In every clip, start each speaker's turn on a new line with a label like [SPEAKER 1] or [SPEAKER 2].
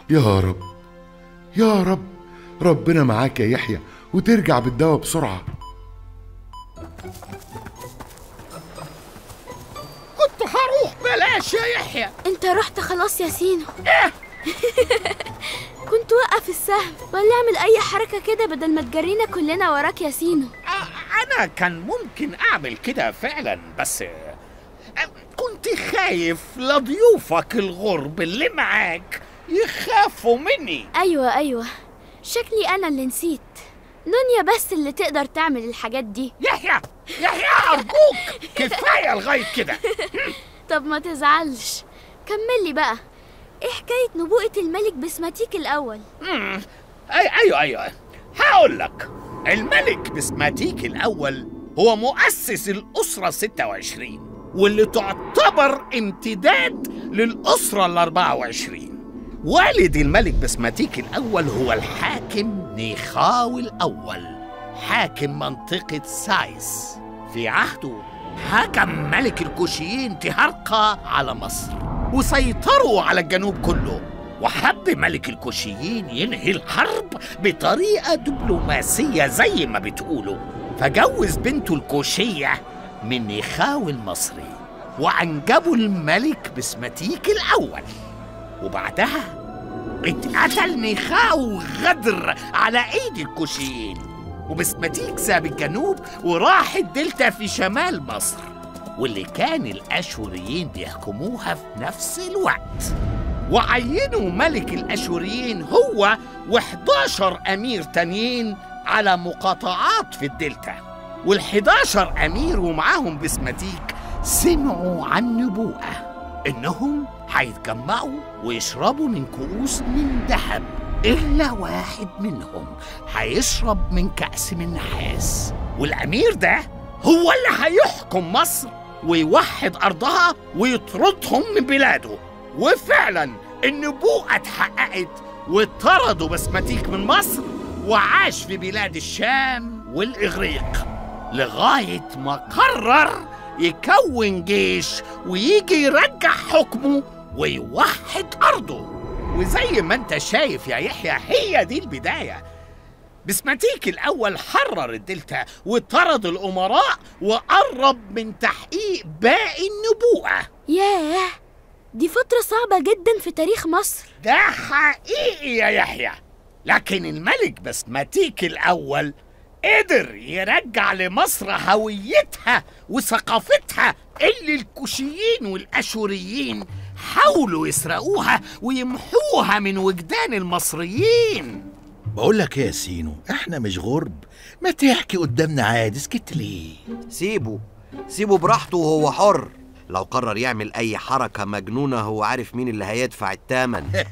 [SPEAKER 1] يا رب يا رب ربنا معاك يا يحيى وترجع بالدواء بسرعة
[SPEAKER 2] كنت هروح بلاش يا يحيى
[SPEAKER 3] انت رحت خلاص يا سينو كنت وقف السهم ولا اعمل اي حركة كده بدل ما تجرينا كلنا وراك يا سينو
[SPEAKER 2] آه، أنا كان ممكن أعمل كده فعلا بس آه، كنت خايف لضيوفك الغرب اللي معاك يخافوا مني
[SPEAKER 3] ايوه ايوه شكلي انا اللي نسيت نونيا بس اللي تقدر تعمل الحاجات دي
[SPEAKER 2] يحيى يحيى أرجوك كفاية لغاية كده
[SPEAKER 3] طب ما تزعلش كمل لي بقى ايه حكاية نبوءة الملك بسماتيك الأول
[SPEAKER 2] مم. أي أيوة أيوة هقول لك الملك بسماتيك الأول هو مؤسس الأسرة 26 واللي تعتبر امتداد للأسرة ال 24 والد الملك بسماتيك الأول هو الحاكم نيخاو الأول حاكم منطقة سايس في عهده حكم ملك الكوشيين تهرقا على مصر وسيطروا على الجنوب كله وحب ملك الكوشيين ينهي الحرب بطريقة دبلوماسية زي ما بتقولوا فجوز بنته الكوشية من نيخاو المصري وأنجبوا الملك بسماتيك الأول وبعدها اتقتل نيخاو غدر على ايد الكوشيين وبسماتيك ساب الجنوب وراح الدلتا في شمال مصر واللي كان الاشوريين بيحكموها في نفس الوقت وعينوا ملك الاشوريين هو و11 امير تانيين على مقاطعات في الدلتا وال11 امير ومعاهم بسماتيك سمعوا عن نبوءه انهم هيتجمعوا ويشربوا من كؤوس من ذهب الا واحد منهم هيشرب من كأس من نحاس والامير ده هو اللي هيحكم مصر ويوحد ارضها ويطردهم من بلاده وفعلا النبوءة اتحققت وطردوا بسمتيك من مصر وعاش في بلاد الشام والإغريق لغاية ما قرر يكون جيش ويجي يرجع حكمه ويوحد أرضه وزي ما انت شايف يا يحيى هي دي البداية بسماتيك الأول حرر الدلتا وطرد الأمراء وقرب من تحقيق باقي النبوءة
[SPEAKER 3] ياه دي فترة صعبة جدا في تاريخ مصر
[SPEAKER 2] ده حقيقي يا يحيى لكن الملك بسماتيك الأول قدر يرجع لمصر هويتها وثقافتها اللي الكوشيين والأشوريين حاولوا يسرقوها ويمحوها من وجدان المصريين
[SPEAKER 4] بقول لك ايه يا سينو احنا مش غرب ما تحكي قدامنا عادي سكت ليه
[SPEAKER 5] سيبه سيبه براحته وهو حر لو قرر يعمل أي حركة مجنونة هو عارف مين اللي هيدفع التمن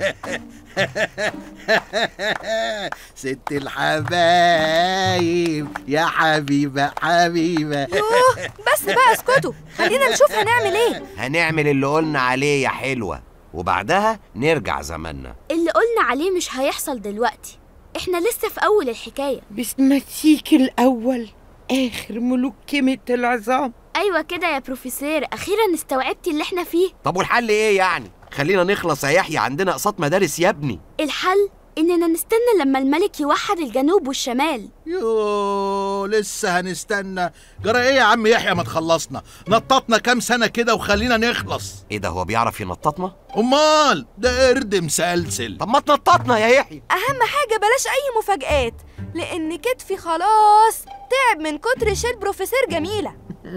[SPEAKER 4] ست الحبايب يا حبيبة حبيبة
[SPEAKER 6] يوه بس بقى اسكتوا خلينا نشوف هنعمل ايه
[SPEAKER 5] هنعمل اللي قلنا عليه يا حلوة وبعدها نرجع زماننا
[SPEAKER 3] اللي قلنا عليه مش هيحصل دلوقتي احنا لسه في أول الحكاية
[SPEAKER 7] بسمتيك الأول آخر ملوك كيمة العظام
[SPEAKER 3] أيوة كده يا بروفيسور أخيرا استوعبتي اللي احنا فيه
[SPEAKER 5] طب والحل ايه يعني خلينا نخلص يا يحيى عندنا اقساط مدارس يا ابني
[SPEAKER 3] الحل إننا نستنى لما الملك يوحد الجنوب والشمال
[SPEAKER 4] يو لسه هنستنى جرى ايه يا عم يحيى ما تخلصنا نططنا كام سنة كده وخلينا نخلص
[SPEAKER 5] ايه ده هو بيعرف ينططنا
[SPEAKER 4] امال ده قرد مسلسل
[SPEAKER 5] طب ما تنططنا يا يحيى
[SPEAKER 6] اهم حاجه بلاش اي مفاجآت لان كتفي خلاص تعب من كتر شيل بروفيسور جميله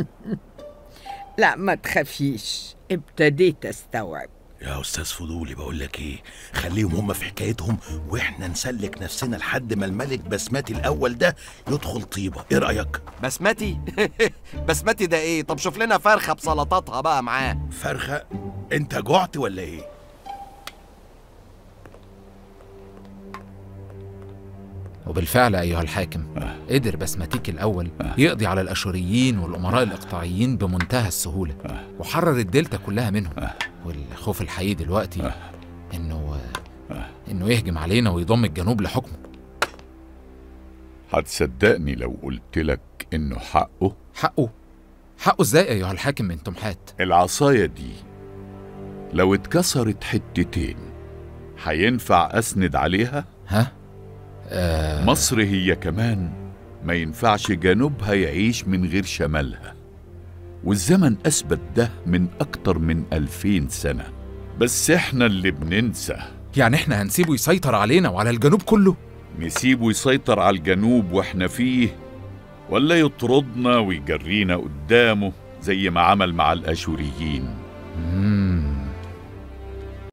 [SPEAKER 7] لا ما تخافيش ابتديت استوعب
[SPEAKER 4] يا استاذ فضولي بقول لك ايه خليهم هم في حكايتهم واحنا نسلك نفسنا لحد ما الملك بسماتي الاول ده يدخل طيبه ايه رايك
[SPEAKER 5] بسمتي بسمتي ده ايه طب شوف لنا فرخة بسلطاتها بقى معاه
[SPEAKER 4] فرخه انت جعت ولا ايه
[SPEAKER 8] وبالفعل أيها الحاكم قدر بسمتيك الأول يقضي على الأشوريين والأمراء الإقطاعيين بمنتهى السهولة وحرر الدلتا كلها منهم والخوف الحقيقي دلوقتي إنه إنه يهجم علينا ويضم الجنوب لحكمه
[SPEAKER 1] هتصدقني لو قلت لك إنه حقه
[SPEAKER 8] حقه حقه إزاي أيها الحاكم من تمحات
[SPEAKER 1] العصاية دي لو اتكسرت حتتين
[SPEAKER 9] هينفع أسند عليها؟
[SPEAKER 8] ها آه
[SPEAKER 9] مصر هي كمان ما ينفعش جنوبها يعيش من غير شمالها والزمن أثبت ده من أكتر من ألفين سنة بس إحنا اللي بننسى
[SPEAKER 8] يعني احنا هنسيبه يسيطر علينا وعلى الجنوب كله
[SPEAKER 9] نسيبه يسيطر على الجنوب وإحنا فيه ولا يطردنا ويجرينا قدامه زي ما عمل مع الأشوريين
[SPEAKER 8] مم.